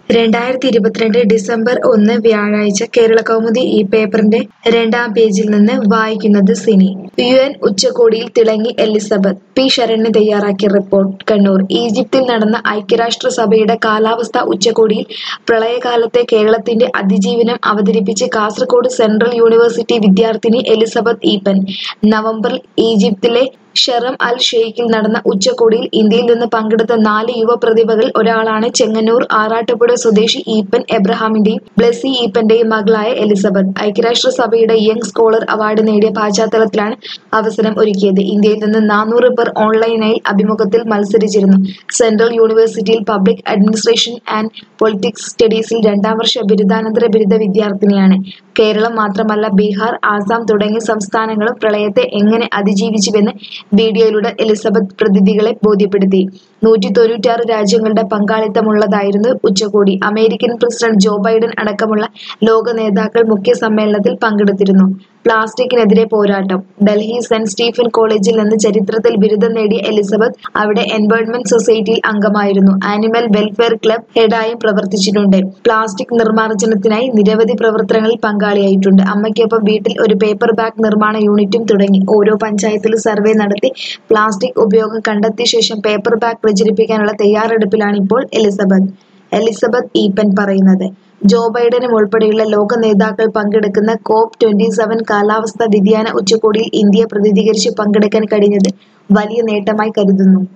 രണ്ടായിരത്തി ഇരുപത്തിരണ്ട് ഡിസംബർ ഒന്ന് വ്യാഴാഴ്ച കേരളകൗമുദി ഈ പേപ്പറിന്റെ രണ്ടാം പേജിൽ നിന്ന് വായിക്കുന്നത് സിനി യു എൻ ഉച്ചകോടിയിൽ തിളങ്ങി എലിസബത്ത് പി ശരണ്യ തയ്യാറാക്കിയ റിപ്പോർട്ട് കണ്ണൂർ ഈജിപ്തിൽ നടന്ന ഐക്യരാഷ്ട്രസഭയുടെ കാലാവസ്ഥാ ഉച്ചകോടിയിൽ പ്രളയകാലത്തെ കേരളത്തിന്റെ അതിജീവനം അവതരിപ്പിച്ച് കാസർഗോഡ് സെൻട്രൽ യൂണിവേഴ്സിറ്റി വിദ്യാർത്ഥിനി എലിസബത്ത് ഈപ്പൻ നവംബറിൽ ഈജിപ്തിലെ ഷെറം അൽ ഷെയ്ഖിൽ നടന്ന ഉച്ചകോടിയിൽ ഇന്ത്യയിൽ നിന്ന് പങ്കെടുത്ത നാല് യുവ പ്രതിഭകളിൽ ഒരാളാണ് ചെങ്ങന്നൂർ ആറാട്ടുപുഴ സ്വദേശി ഈപ്പൻ എബ്രഹാമിന്റെയും ബ്ലെസി ഈപ്പന്റെയും മകളായ എലിസബത്ത് ഐക്യരാഷ്ട്രസഭയുടെ യങ് സ്കോളർ അവാർഡ് നേടിയ പശ്ചാത്തലത്തിലാണ് അവസരം ഒരുക്കിയത് ഇന്ത്യയിൽ നിന്ന് നാനൂറ് പേർ ഓൺലൈനായി അഭിമുഖത്തിൽ മത്സരിച്ചിരുന്നു സെൻട്രൽ യൂണിവേഴ്സിറ്റിയിൽ പബ്ലിക് അഡ്മിനിസ്ട്രേഷൻ ആൻഡ് പൊളിറ്റിക്സ് സ്റ്റഡീസിൽ രണ്ടാം വർഷ ബിരുദാനന്തര ബിരുദ വിദ്യാർത്ഥിനിയാണ് കേരളം മാത്രമല്ല ബീഹാർ ആസാം തുടങ്ങിയ സംസ്ഥാനങ്ങളും പ്രളയത്തെ എങ്ങനെ അതിജീവിച്ചുവെന്ന് വീഡിയോയിലൂടെ എലിസബത്ത് പ്രതിനിധികളെ ബോധ്യപ്പെടുത്തി നൂറ്റി തൊണ്ണൂറ്റാറ് രാജ്യങ്ങളുടെ പങ്കാളിത്തമുള്ളതായിരുന്നു ഉച്ചകോടി അമേരിക്കൻ പ്രസിഡന്റ് ജോ ബൈഡൻ അടക്കമുള്ള ലോക നേതാക്കൾ മുഖ്യ സമ്മേളനത്തിൽ പങ്കെടുത്തിരുന്നു പ്ലാസ്റ്റിക്കിനെതിരെ പോരാട്ടം ഡൽഹി സെന്റ് സ്റ്റീഫൻ കോളേജിൽ നിന്ന് ചരിത്രത്തിൽ ബിരുദം നേടിയ എലിസബത്ത് അവിടെ എൻവയോൺമെന്റ് സൊസൈറ്റിയിൽ അംഗമായിരുന്നു ആനിമൽ വെൽഫെയർ ക്ലബ് ഹെഡായും പ്രവർത്തിച്ചിട്ടുണ്ട് പ്ലാസ്റ്റിക് നിർമ്മാർജ്ജനത്തിനായി നിരവധി പ്രവർത്തനങ്ങളിൽ പങ്കാളിയായിട്ടുണ്ട് അമ്മയ്ക്കൊപ്പം വീട്ടിൽ ഒരു പേപ്പർ ബാഗ് നിർമ്മാണ യൂണിറ്റും തുടങ്ങി ഓരോ പഞ്ചായത്തിലും സർവേ നടത്തി പ്ലാസ്റ്റിക് ഉപയോഗം കണ്ടെത്തിയ ശേഷം പേപ്പർ ബാഗ് പ്രചരിപ്പിക്കാനുള്ള തയ്യാറെടുപ്പിലാണ് ഇപ്പോൾ എലിസബത്ത് എലിസബത്ത് ഈപ്പൻ പറയുന്നത് ജോ ബൈഡനും ഉൾപ്പെടെയുള്ള ലോക നേതാക്കൾ പങ്കെടുക്കുന്ന കോപ്പ് ട്വന്റി സെവൻ കാലാവസ്ഥാ വ്യതിയാന ഉച്ചകോടിയിൽ ഇന്ത്യയെ പ്രതിനിധീകരിച്ച് പങ്കെടുക്കാൻ കഴിഞ്ഞത് വലിയ നേട്ടമായി കരുതുന്നു